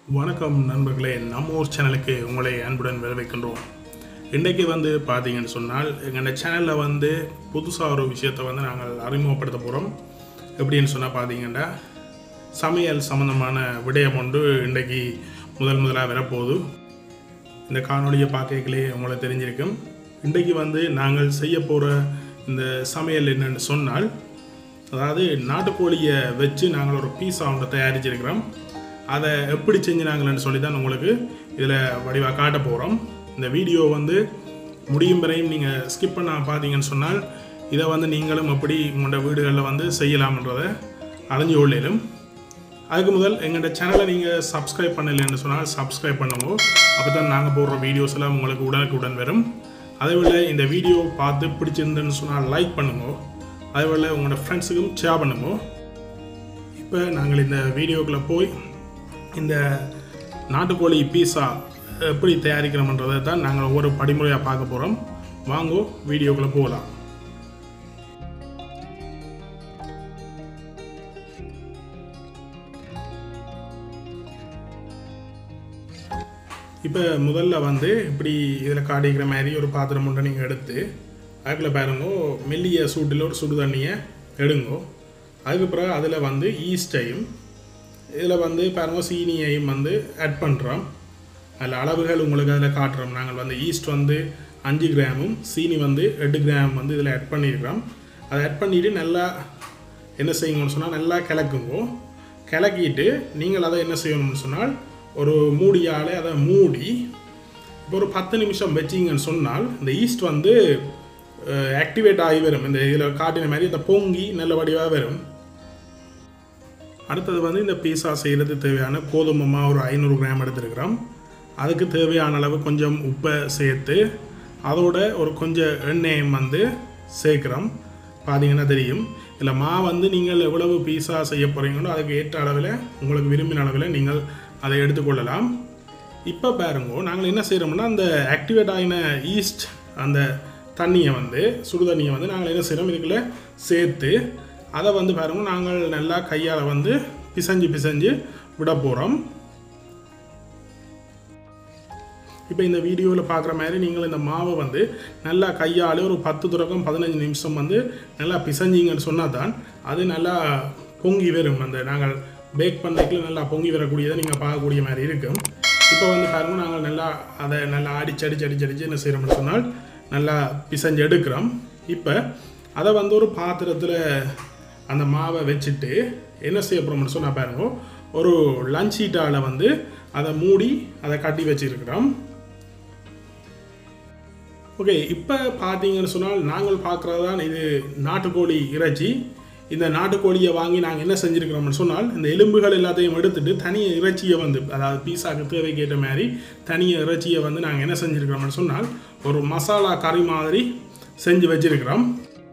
வணக்கம் நண்பர்களே நம்ம ஊர் சேனலுக்கு உங்களை அன்புடன் வரவேற்கின்றோம் இன்றைக்கு வந்து பார்த்தீங்கன்னு சொன்னால் எங்கள் சேனலில் வந்து புதுசாக ஒரு விஷயத்தை வந்து நாங்கள் அறிமுகப்படுத்த போகிறோம் எப்படின்னு சொன்னால் பார்த்தீங்கன்னா சமையல் சம்மந்தமான விடயம் ஒன்று இன்றைக்கு முதல் முதலாக வரப்போகுது இந்த காணொளியை பார்க்கலே உங்களுக்கு தெரிஞ்சிருக்கும் இன்றைக்கு வந்து நாங்கள் செய்ய போகிற இந்த சமையல் என்னன்னு சொன்னால் அதாவது நாட்டுக்கோழியை வச்சு நாங்கள் ஒரு பீஸா ஒன்று தயாரிச்சிருக்கிறோம் அதை எப்படி செஞ்சினாங்கன்னு சொல்லி தான் உங்களுக்கு இதில் வடிவாக காட்ட போகிறோம் இந்த வீடியோ வந்து முடியும் வரையும் நீங்கள் ஸ்கிப் பண்ண பார்த்தீங்கன்னு சொன்னால் இதை வந்து நீங்களும் எப்படி உங்களோட வீடுகளில் வந்து செய்யலாம்ன்றதை அறிஞ்சு கொள்ளிலும் அதுக்கு முதல் எங்களோட சேனலை நீங்கள் சப்ஸ்கிரைப் பண்ணலைன்னு சொன்னால் சப்ஸ்கிரைப் பண்ணுங்க அப்போ தான் நாங்கள் போடுற வீடியோஸ் எல்லாம் உங்களுக்கு உடனுக்குடன் வரும் அதேபோல் இந்த வீடியோ பார்த்து பிடிச்சிருந்துன்னு சொன்னால் லைக் பண்ணுங்க அதேபோல் உங்களோட ஃப்ரெண்ட்ஸுக்கும் ஷேர் பண்ணுங்க இப்போ நாங்கள் இந்த வீடியோக்குள்ளே போய் இந்த நாட்டுக்கோழி பீஸா எப்படி தயாரிக்கிறோம்ன்றதை தான் நாங்கள் ஒவ்வொரு படிமுறையாக பார்க்க போகிறோம் வாங்கோ வீடியோக்குள்ளே போகலாம் இப்போ முதல்ல வந்து இப்படி இதில் காட்டிக்கிற மாதிரி ஒரு பாத்திரம் ஒன்றை நீங்கள் எடுத்து அதுக்குள்ள பாருங்க மெல்லிய சூட்டில் ஒரு சுடு தண்ணியை எடுங்கோ அதுக்கப்புறம் அதில் வந்து ஈஸ்டையும் இதில் வந்து பாருங்க சீனியையும் வந்து ஆட் பண்ணுறோம் அதில் அளவுகள் உங்களுக்கு அதில் காட்டுறோம் நாங்கள் வந்து ஈஸ்ட் வந்து அஞ்சு கிராமும் சீனி வந்து எட்டு கிராம் வந்து இதில் ஆட் பண்ணியிருக்கிறோம் அதை ஆட் பண்ணிவிட்டு நல்லா என்ன செய்யுங்கன்னு சொன்னால் நல்லா கிளக்குங்கோ கிளக்கிட்டு நீங்கள் அதை என்ன செய்யணும்னு சொன்னால் ஒரு மூடியால் அதை மூடி இப்போ ஒரு பத்து நிமிஷம் வச்சிங்கன்னு சொன்னால் இந்த ஈஸ்ட் வந்து ஆக்டிவேட் ஆகி வரும் இந்த இதில் காட்டின மாதிரி இந்த பொங்கி நல்ல வடிவாக வரும் அடுத்தது வந்து இந்த பீஸா செய்கிறது தேவையான கோதுமை மாவு ஒரு ஐநூறு கிராம் எடுத்துருக்கிறோம் அதுக்கு தேவையான அளவு கொஞ்சம் உப்பை சேர்த்து அதோட ஒரு கொஞ்சம் எண்ணெயும் வந்து சேர்க்குறோம் பார்த்தீங்கன்னா தெரியும் இதில் மா வந்து நீங்கள் எவ்வளவு பீஸா செய்ய போகிறீங்களோ அதுக்கு ஏற்ற அளவில் உங்களுக்கு விரும்பின அளவில் நீங்கள் அதை எடுத்துக்கொள்ளலாம் இப்போ பாருங்க நாங்கள் என்ன செய்கிறோம்னா அந்த ஆக்டிவேட் ஆகின ஈஸ்ட் அந்த தண்ணியை வந்து சுடு தண்ணியை வந்து நாங்கள் என்ன செய்கிறோம் இதுக்குள்ளே சேர்த்து அதை வந்து பாருங்க நாங்கள் நல்லா கையால் வந்து பிசைஞ்சு பிசைஞ்சு விட போகிறோம் இப்போ இந்த வீடியோவில் பார்க்குற மாதிரி நீங்கள் இந்த மாவை வந்து நல்லா கையால் ஒரு பத்து துறக்கம் பதினஞ்சு நிமிஷம் வந்து நல்லா பிசைஞ்சிங்கன்னு சொன்னால் தான் அது நல்லா பொங்கி வரும் அந்த நாங்கள் பேக் பண்ணைக்குள்ள நல்லா பொங்கி வரக்கூடியதை நீங்கள் பார்க்கக்கூடிய மாதிரி இருக்கும் இப்போ வந்து பாருங்க நாங்கள் நல்லா அதை நல்லா அடிச்சு அடிச்சு அடிச்சு அடிச்சு என்ன செய்கிறோம்னு சொன்னால் நல்லா பிசைஞ்சு எடுக்கிறோம் இப்போ அதை வந்து ஒரு பாத்திரத்தில் அந்த மாவை வச்சுட்டு என்ன செய்ய போகிறோம்னு சொன்னால் பாருங்க ஒரு லஞ்ச் ஷீட்டால் வந்து அதை மூடி அதை கட்டி வச்சுருக்கிறோம் ஓகே இப்போ பார்த்தீங்கன்னு சொன்னால் நாங்கள் பார்க்குறது தான் இது நாட்டுக்கோழி இறைச்சி இந்த நாட்டுக்கோழியை வாங்கி நாங்கள் என்ன செஞ்சுருக்கிறோம்னு சொன்னால் இந்த எலும்புகள் எல்லாத்தையும் எடுத்துட்டு தனிய இறைச்சியை வந்து அதாவது பீஸாக்கு தேவைக்கு ஏற்ற மாதிரி தனிய இறைச்சியை வந்து நாங்கள் என்ன செஞ்சுருக்கிறோம்னு சொன்னால் ஒரு மசாலா கறி மாதிரி செஞ்சு வச்சிருக்கிறோம்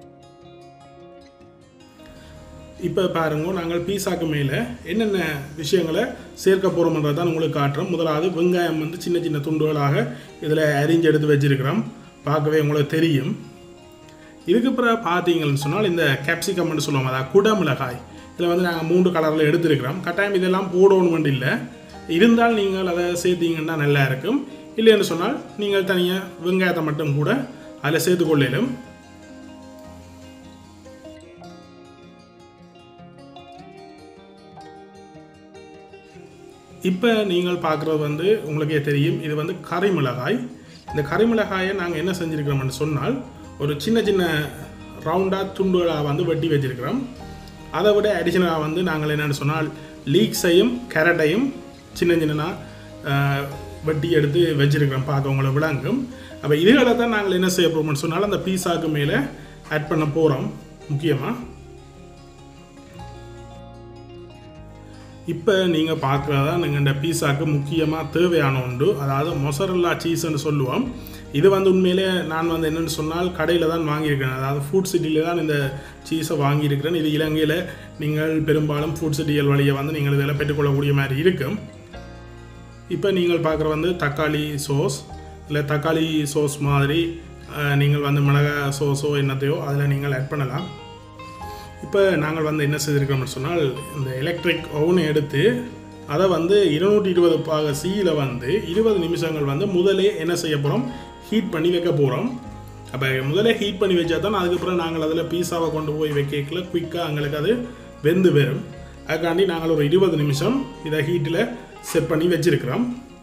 இப்போ பாருங்க நாங்கள் பீஸாக்கு மேலே என்னென்ன விஷயங்களை சேர்க்க போகிறோம்ன்றதை தான் உங்களுக்கு காட்டுறோம் முதலாவது வெங்காயம் வந்து சின்ன சின்ன துண்டுகளாக இதில் அரிஞ்சு எடுத்து வச்சிருக்கிறோம் பார்க்கவே உங்களுக்கு தெரியும் இதுக்கு பிறகு பார்த்தீங்கன்னு சொன்னால் இந்த கேப்சிகம்னு சொல்லுவோம் அதாவது குடமிளகாய் இதில் வந்து நாங்கள் மூன்று கலரில் எடுத்துருக்கிறோம் கட்டாயம் இதெல்லாம் போடணுமெண்டு இல்லை இருந்தால் நீங்கள் அதை சேர்த்தீங்கன்னா நல்லா இருக்கும் இல்லைன்னு சொன்னால் நீங்கள் தனியாக வெங்காயத்தை மட்டும் கூட அதில் சேர்த்துக்கொள்ளிலும் இப்போ நீங்கள் பார்க்குறது வந்து உங்களுக்கே தெரியும் இது வந்து கறிமிளகாய் இந்த கறிமிளகாயை நாங்கள் என்ன செஞ்சுருக்கிறோம்னு சொன்னால் ஒரு சின்ன சின்ன ரவுண்டாக துண்டுகளாக வந்து வெட்டி வச்சுருக்கிறோம் அதை விட அடிஷனலாக வந்து நாங்கள் என்னென்னு சொன்னால் லீக்ஸையும் கேரட்டையும் சின்ன சின்னனாக வெட்டி எடுத்து வச்சுருக்கிறோம் பார்க்க உங்களை விளங்கும் அப்போ இதுகளை தான் நாங்கள் என்ன செய்ய போகிறோம்னு சொன்னால் அந்த பீஸாக்கு மேலே ஆட் பண்ண போகிறோம் முக்கியமாக இப்போ நீங்கள் பார்க்குறதா நீங்கள் இந்த பீஸாக்கு முக்கியமாக தேவையான ஒன்று அதாவது மொசரல்லா சீஸ்ன்னு சொல்லுவோம் இது வந்து உண்மையிலே நான் வந்து என்னென்னு சொன்னால் கடையில் தான் வாங்கியிருக்கிறேன் அதாவது ஃபுட் சிட்டியில் தான் இந்த சீஸை வாங்கியிருக்கிறேன் இது இலங்கையில் நீங்கள் பெரும்பாலும் ஃபுட் சிட்டிகள் வழியை வந்து நீங்கள் இதில் பெற்றுக்கொள்ளக்கூடிய மாதிரி இருக்கும் இப்போ நீங்கள் பார்க்குற வந்து தக்காளி சோஸ் இல்லை தக்காளி சோஸ் மாதிரி அஹ், நீங்கள் வந்து மிளகாய் சோஸோ என்னத்தையோ அதில் நீங்கள் ஆட் பண்ணலாம் இப்போ நாங்கள் வந்து என்ன செய்திருக்கிறோம்னு சொன்னால் இந்த எலக்ட்ரிக் ஓவனை எடுத்து அதை வந்து இருநூற்றி இருபது பாக சீல வந்து இருபது நிமிஷங்கள் வந்து முதலே என்ன செய்ய போகிறோம் ஹீட் பண்ணி வைக்க போகிறோம் அப்போ முதலே ஹீட் பண்ணி வச்சா தான் அதுக்கப்புறம் நாங்கள் அதில் பீஸாவை கொண்டு போய் வைக்கல குயிக்காக எங்களுக்கு அது வெந்து வரும் அதுக்காண்டி நாங்கள் ஒரு இருபது நிமிஷம் இதை ஹீட்டில் செட் பண்ணி வச்சிருக்கிறோம்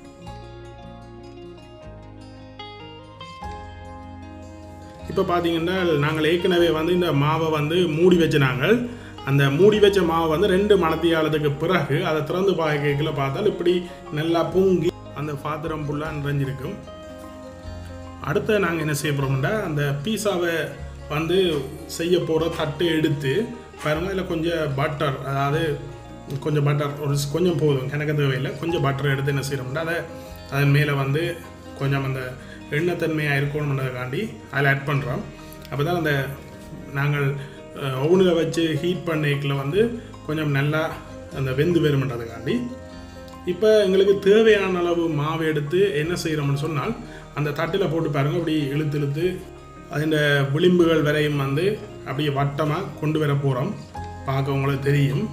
இப்போ பார்த்தீங்கன்னா நாங்கள் ஏற்கனவே வந்து இந்த மாவை வந்து மூடி வச்ச நாங்கள் அந்த மூடி வச்ச மாவை வந்து ரெண்டு மணத்தியாலத்துக்கு பிறகு அதை திறந்து பார்க்கல பார்த்தால் இப்படி நல்லா பொங்கி அந்த பாத்திரம் ஃபுல்லாக நிறைஞ்சிருக்கும் அடுத்து நாங்கள் என்ன செய்ய போகிறோம்னா அந்த பீஸாவை வந்து செய்ய போகிற தட்டு எடுத்து பாருங்க அதில் கொஞ்சம் பட்டர் அதாவது கொஞ்சம் பட்டர் ஒரு ஸ்- கொஞ்சம் போதும் எனக்கு தேவையில்லை கொஞ்சம் பட்டர் எடுத்து என்ன செய்கிறோம்னா அதை அதன் மேலே வந்து கொஞ்சம் அந்த எண்ணெய்த்தன்மையாக இருக்கணும்ன்றதுக்காண்டி அதில் ஆட் பண்ணுறோம் அப்போ தான் அந்த நாங்கள் ஓவனில் வச்சு ஹீட் பண்ணிக்கல வந்து கொஞ்சம் நல்லா அந்த வெந்து வரும்ன்றதுக்காண்டி இப்போ எங்களுக்கு தேவையான அளவு மாவு எடுத்து என்ன செய்கிறோம்னு சொன்னால் அந்த தட்டில் போட்டு பாருங்க அப்படி இழுத்து இழுத்து அதில் விளிம்புகள் வரையும் வந்து அப்படியே வட்டமாக கொண்டு வர போகிறோம் பார்க்க உங்களுக்கு தெரியும்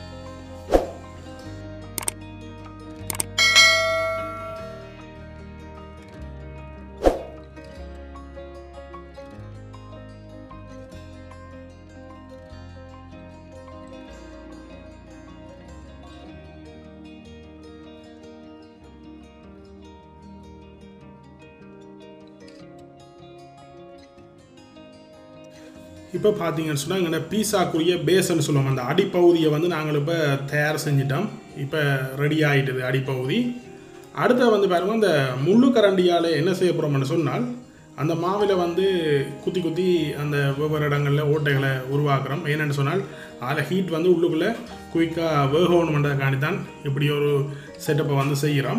இப்போ பார்த்தீங்கன்னு சொன்னால் இங்கே பீஸாக்குரிய பேஸ்ன்னு சொல்லுவோம் அந்த அடிப்பகுதியை வந்து நாங்கள் இப்போ தயார் செஞ்சிட்டோம் இப்போ ரெடி ஆகிட்டுது அடிப்பகுதி அடுத்த வந்து பாருங்க அந்த முள்ளு கரண்டியால் என்ன செய்ய போகிறோம்னு சொன்னால் அந்த மாவில் வந்து குத்தி குத்தி அந்த வெவ்வேறு இடங்களில் ஓட்டைகளை உருவாக்குறோம் ஏன்னு சொன்னால் அதில் ஹீட் வந்து உள்ளுக்குள்ளே குயிக்காக வேகணுன்றதுக்காண்டி தான் இப்படி ஒரு செட்டப்பை வந்து செய்கிறோம்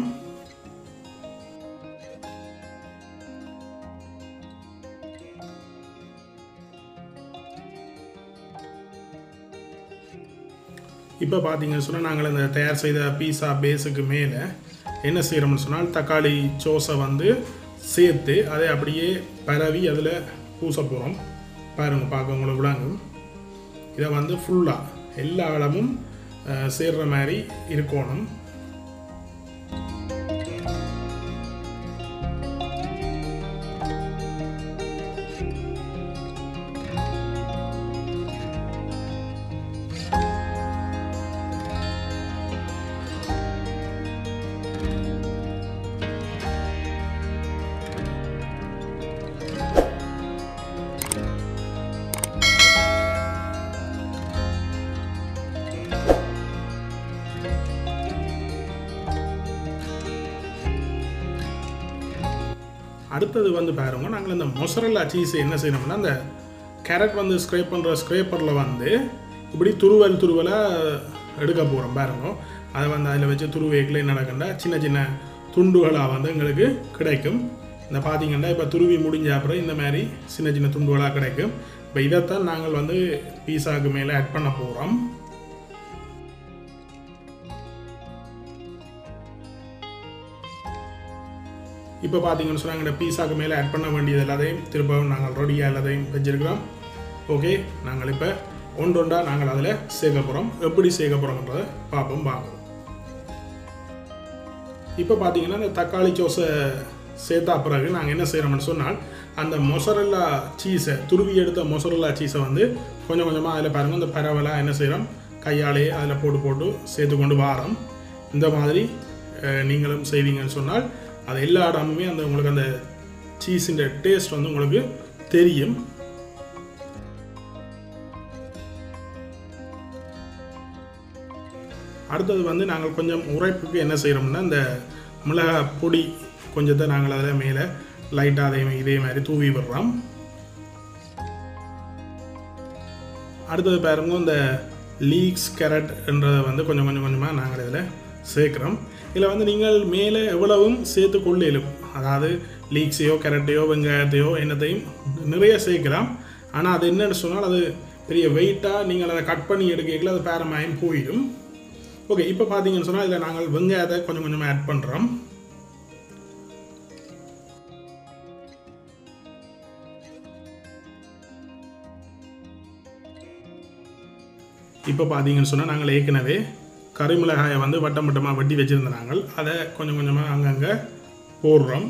இப்போ பார்த்தீங்கன்னு சொன்னால் நாங்கள் இந்த தயார் செய்த பீஸா பேஸுக்கு மேலே என்ன செய்கிறோம்னு சொன்னால் தக்காளி சோஸை வந்து சேர்த்து அதை அப்படியே பரவி அதில் பூச போகிறோம் பாருங்கள் பார்க்க உங்களுக்கு விளங்கும் இதை வந்து ஃபுல்லாக எல்லா இடமும் அஹ், சேர்ற மாதிரி இருக்கணும் அடுத்தது வந்து பாருங்க நாங்கள் இந்த மொசரல்லா சீஸ் என்ன செய்யணும்னா அந்த கேரட் வந்து ஸ்க்ரேப் பண்ணுற ஸ்க்ரேப்பரில் வந்து இப்படி துருவல் துருவலாக எடுக்க போகிறோம் பாருங்க அதை வந்து அதில் வச்சு துருவேக்கில் என்ன நடக்குண்டா சின்ன சின்ன துண்டுகளாக வந்து எங்களுக்கு கிடைக்கும் இந்த பார்த்தீங்கன்னா இப்போ துருவி முடிஞ்ச அப்புறம் இந்த மாதிரி சின்ன சின்ன துண்டுகளாக கிடைக்கும் இப்போ இதைத்தான் நாங்கள் வந்து பீஸாவுக்கு மேலே ஆட் பண்ண போகிறோம் இப்போ பார்த்தீங்கன்னு சொன்னால் எங்கள் பீஸாக்கு மேலே ஆட் பண்ண வேண்டியது எல்லாத்தையும் திரும்பவும் நாங்கள் ரெடியாக எல்லாத்தையும் வச்சிருக்கிறோம் ஓகே நாங்கள் இப்போ ஒன்றொண்டா நாங்கள் அதில் சேர்க்க போகிறோம் எப்படி சேர்க்க போகிறோம்ன்றதை பார்ப்போம் பார்ப்போம் இப்போ பார்த்தீங்கன்னா இந்த தக்காளி சோஸை சேர்த்தா பிறகு நாங்கள் என்ன செய்கிறோம்னு சொன்னால் அந்த மொசரல்லா சீஸை துருவி எடுத்த மொசரல்லா சீஸை வந்து கொஞ்சம் கொஞ்சமாக அதில் பாருங்கள் இந்த பரவலாக என்ன செய்கிறோம் கையாலே அதில் போட்டு போட்டு சேர்த்து கொண்டு வாரோம் இந்த மாதிரி அஹ், நீங்களும் செய்வீங்கன்னு சொன்னால் அது எல்லா இடமுமே அந்த உங்களுக்கு அந்த சீஸின் டேஸ்ட் வந்து உங்களுக்கு தெரியும் அடுத்தது வந்து நாங்கள் கொஞ்சம் உரைப்புக்கு என்ன செய்கிறோம்னா இந்த மிளகாய் பொடி கொஞ்சத்தை நாங்கள் அதில் மேலே லைட்டாக அதே இதே மாதிரி தூவி விடுறோம் அடுத்தது பாருங்க இந்த லீக்ஸ் கேரட்ன்றதை வந்து கொஞ்சம் கொஞ்சம் கொஞ்சமாக நாங்கள் இதில் சேர்க்குறோம் இதில் வந்து நீங்கள் மேலே எவ்வளவும் சேர்த்து கொள்ளையிலும் அதாவது லீக்ஸையோ கேரட்டையோ வெங்காயத்தையோ என்னத்தையும் நிறைய சேர்க்கலாம் ஆனால் அது என்னன்னு சொன்னால் அது பெரிய வெயிட்டாக நீங்கள் அதை கட் பண்ணி எடுக்கல அது பேரமாயும் போயிடும் ஓகே இப்போ பார்த்தீங்கன்னு சொன்னால் இதில் நாங்கள் வெங்காயத்தை கொஞ்சம் கொஞ்சமாக ஆட் பண்ணுறோம் இப்போ பார்த்தீங்கன்னு சொன்னால் நாங்கள் ஏற்கனவே கறிமிளகாயை வந்து வட்டம் வட்டமாக வெட்டி வச்சுருந்தாங்க அதை கொஞ்சம் கொஞ்சமாக அங்கங்கே போடுறோம்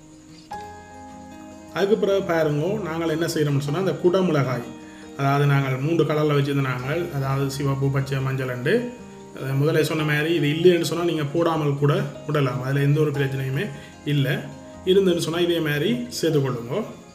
அதுக்கு பிறகு பாருங்க நாங்கள் என்ன செய்கிறோம்னு சொன்னால் அந்த குடமிளகாய் அதாவது நாங்கள் மூன்று கலரில் வச்சுருந்தாங்க அதாவது சிவப்பு பச்சை மஞ்சள் அண்டு அஹ் முதல்ல சொன்ன மாதிரி இது இல்லைன்னு சொன்னால் நீங்கள் போடாமல் கூட விடலாம் அதில் எந்த ஒரு பிரச்சனையுமே இல்லை இருந்துன்னு சொன்னால் இதே மாதிரி சேர்த்துக்கொள்ளுங்க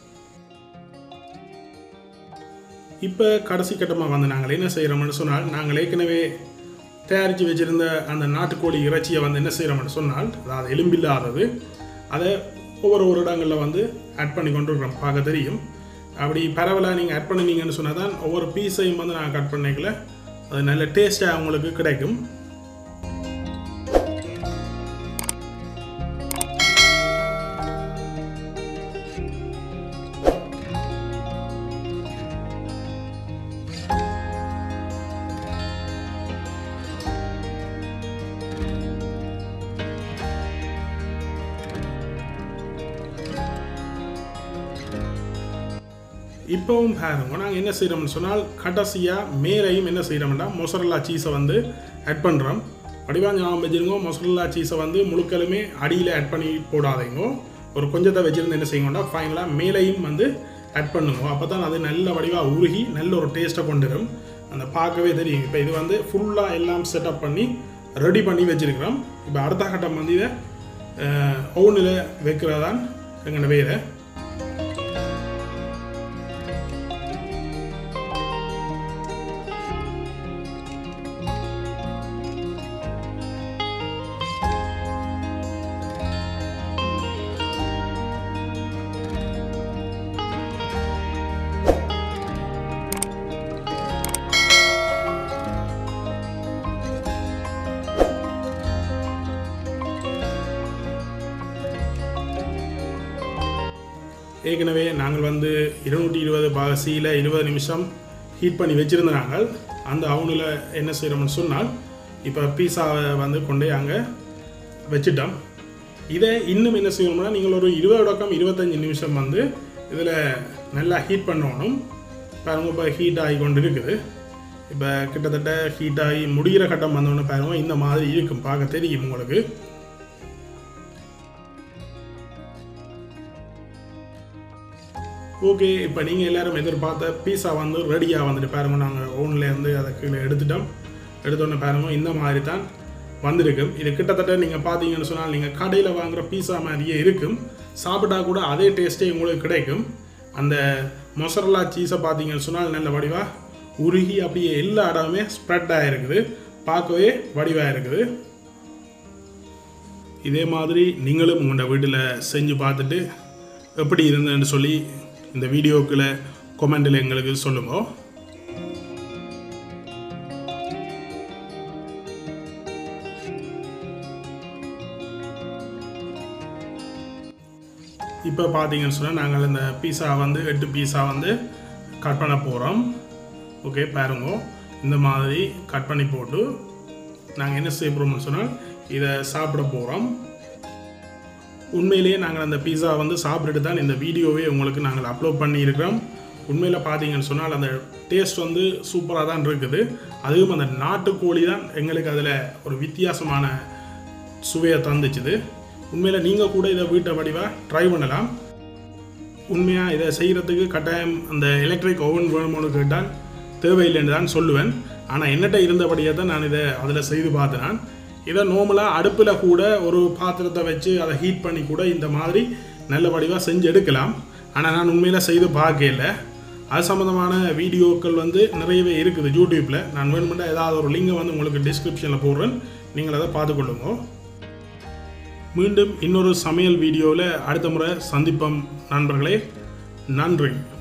இப்போ கடைசி கட்டமாக வந்து நாங்கள் என்ன செய்கிறோம்னு சொன்னால் நாங்கள் ஏற்கனவே தயாரித்து வச்சுருந்த அந்த நாட்டுக்கோழி இறைச்சியை வந்து என்ன செய்கிறோம்னு சொன்னால் அதாவது எலும்பில்லாதது அதை ஒவ்வொரு ஒரு இடங்களில் வந்து ஆட் பண்ணி கொண்டு இருக்கிறோம் பார்க்க தெரியும் அப்படி பரவலாக நீங்கள் ஆட் பண்ணினீங்கன்னு சொன்னால் தான் ஒவ்வொரு பீஸையும் வந்து நாங்கள் கட் பண்ணிக்கல அது நல்ல டேஸ்ட்டாக உங்களுக்கு கிடைக்கும் இப்போவும் பாருங்க நாங்கள் என்ன செய்கிறோம்னு சொன்னால் கடைசியாக மேலையும் என்ன செய்கிறோம்னா மொசரல்லா சீஸை வந்து ஆட் பண்ணுறோம் வடிவா ஞாபகம் வச்சுருங்க மொசரல்லா சீஸை வந்து முழுக்கலுமே அடியில் ஆட் பண்ணி போடாதீங்க ஒரு கொஞ்சத்தை வச்சுருந்து என்ன செய்யுங்கன்னா ஃபைனலாக மேலையும் வந்து ஆட் பண்ணுங்க அப்போ தான் அது நல்ல வடிவாக உருகி நல்ல ஒரு டேஸ்ட்டை கொண்டு வரும் அந்த பார்க்கவே தெரியும் இப்போ இது வந்து ஃபுல்லாக எல்லாம் செட்டப் பண்ணி ரெடி பண்ணி வச்சுருக்கிறோம் இப்போ அடுத்த கட்டம் வந்து இதை ஓவனில் வைக்கிறதான் எங்களோட வேலை ஏற்கனவே நாங்கள் வந்து இருநூற்றி இருபது பாகசியில் இருபது நிமிஷம் ஹீட் பண்ணி வச்சுருந்தாங்க அந்த அவனில் என்ன செய்கிறோம்னு சொன்னால் இப்போ பீஸாவை வந்து கொண்டு அங்கே வச்சுட்டோம் இதை இன்னும் என்ன செய்யணும்னா நீங்கள் ஒரு இருபது தொடக்கம் இருபத்தஞ்சி நிமிஷம் வந்து இதில் நல்லா ஹீட் பண்ணணும் பாருங்க இப்போ ஹீட் ஆகி கொண்டு இருக்குது இப்போ கிட்டத்தட்ட ஹீட் ஆகி முடிகிற கட்டம் வந்தோடனே பாருங்க இந்த மாதிரி இருக்கும் பார்க்க தெரியும் உங்களுக்கு ஓகே இப்போ நீங்கள் எல்லாரும் எதிர்பார்த்த பீஸா வந்து ரெடியாக வந்துட்டு பாருங்க நாங்கள் ஓன்லேருந்து அதை கீழே எடுத்துட்டோம் எடுத்தோன்னே பாருங்க இந்த மாதிரி தான் வந்திருக்கும் இது கிட்டத்தட்ட நீங்கள் பார்த்தீங்கன்னு சொன்னால் நீங்கள் கடையில் வாங்குகிற பீஸா மாதிரியே இருக்கும் சாப்பிட்டா கூட அதே டேஸ்ட்டே உங்களுக்கு கிடைக்கும் அந்த மொசரலா சீஸை பார்த்தீங்கன்னு சொன்னால் நல்ல வடிவாக உருகி அப்படியே எல்லா இடமே ஸ்ப்ரெட் ஆகிருக்குது பார்க்கவே வடிவாக இருக்குது இதே மாதிரி நீங்களும் உங்களோட வீட்டில் செஞ்சு பார்த்துட்டு எப்படி இருந்ததுன்னு சொல்லி இந்த வீடியோக்குள்ள கொமெண்டில் எங்களுக்கு சொல்லுங்க இப்போ பார்த்தீங்கன்னு சொன்னால் நாங்கள் இந்த பீஸா வந்து எட்டு பீஸா வந்து கட் பண்ண போகிறோம் ஓகே பாருங்க இந்த மாதிரி கட் பண்ணி போட்டு நாங்கள் என்ன செய்ய போகிறோம்னு சொன்னால் இதை சாப்பிட போகிறோம் உண்மையிலேயே நாங்கள் அந்த பீஸா வந்து சாப்பிட்டுட்டு தான் இந்த வீடியோவே உங்களுக்கு நாங்கள் அப்லோட் பண்ணியிருக்கிறோம் உண்மையில் பார்த்தீங்கன்னு சொன்னால் அந்த டேஸ்ட் வந்து சூப்பராக தான் இருக்குது அதுவும் அந்த நாட்டுக்கோழி தான் எங்களுக்கு அதில் ஒரு வித்தியாசமான சுவையை தந்துச்சுது உண்மையில் நீங்கள் கூட இதை வீட்டை வடிவாக ட்ரை பண்ணலாம் உண்மையாக இதை செய்கிறதுக்கு கட்டாயம் அந்த எலக்ட்ரிக் ஓவன் வேணும்னு கேட்டால் தேவையில்லைன்னு தான் சொல்லுவேன் ஆனால் என்னட்ட இருந்தபடியே தான் நான் இதை அதில் செய்து பார்த்தேன் இதை நார்மலாக அடுப்பில் கூட ஒரு பாத்திரத்தை வச்சு அதை ஹீட் பண்ணி கூட இந்த மாதிரி நல்ல வடிவாக செஞ்சு எடுக்கலாம் ஆனால் நான் உண்மையில் செய்து பார்க்கல அது சம்மந்தமான வீடியோக்கள் வந்து நிறையவே இருக்குது யூடியூப்பில் நான் வேணுமெண்டா ஏதாவது ஒரு லிங்கை வந்து உங்களுக்கு டிஸ்கிரிப்ஷனில் போடுறேன் நீங்கள் அதை பார்த்துக்கொள்ளுங்க மீண்டும் இன்னொரு சமையல் வீடியோவில் அடுத்த முறை சந்திப்போம் நண்பர்களே நன்றி